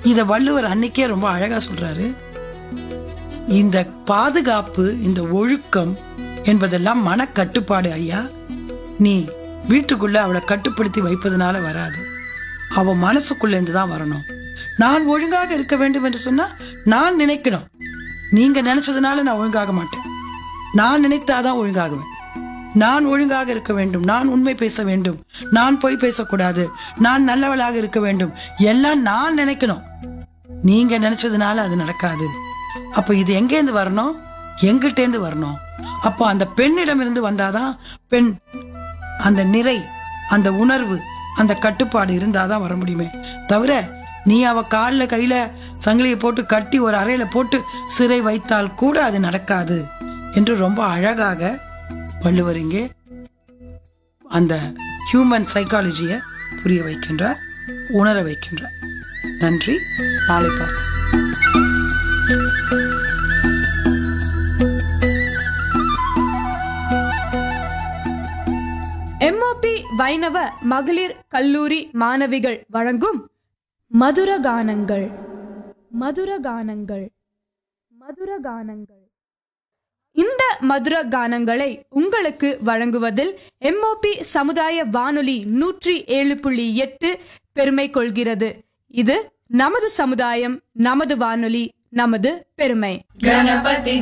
இத வள்ளுவர் அன்னைக்கே ரொம்ப அழகா சொல்றாரு இந்த பாதுகாப்பு இந்த ஒழுக்கம் என்பதெல்லாம் மனக்கட்டுப்பாடு ஐயா நீ வீட்டுக்குள்ள அவளை கட்டுப்படுத்தி வைப்பதனால வராது அவ மனசுக்குள்ள இருந்து தான் வரணும் நான் ஒழுங்காக இருக்க வேண்டும் என்று சொன்னா நான் நினைக்கணும் நீங்க நினைச்சதுனால நான் ஒழுங்காக மாட்டேன் நான் நினைத்தாதான் ஒழுங்காகுவேன் நான் ஒழுங்காக இருக்க வேண்டும் நான் உண்மை பேச வேண்டும் நான் பொய் பேசக்கூடாது நான் நல்லவளாக இருக்க வேண்டும் எல்லாம் நான் நினைக்கணும் நீங்க நினைச்சதுனால அது நடக்காது அப்ப இது எங்கேருந்து வரணும் எங்கிட்டேந்து வரணும் அப்போ அந்த பெண்ணிடம் இருந்து வந்தாதான் பெண் அந்த நிறை அந்த உணர்வு அந்த கட்டுப்பாடு இருந்தாதான் வர முடியுமே தவிர நீ அவ கால்ல கையில சங்கிலியை போட்டு கட்டி ஒரு அறையில போட்டு சிறை வைத்தால் கூட அது நடக்காது என்று ரொம்ப அழகாக வள்ளுவர் இங்கே அந்த ஹியூமன் சைக்காலஜியை புரிய வைக்கின்றார் உணர வைக்கின்றார் நன்றி நாளை பார்ப்போம் எம்ஓபி வைணவ மகளிர் கல்லூரி மாணவிகள் வழங்கும் மதுர கானங்கள் மதுர கானங்கள் மதுர கானங்கள் இந்த மதுர கானங்களை உங்களுக்கு வழங்குவதில் எம்ஓபி சமுதாய வானொலி நூற்றி ஏழு புள்ளி எட்டு பெருமை கொள்கிறது இது நமது சமுதாயம் நமது வானொலி நமது பெருமை गणपति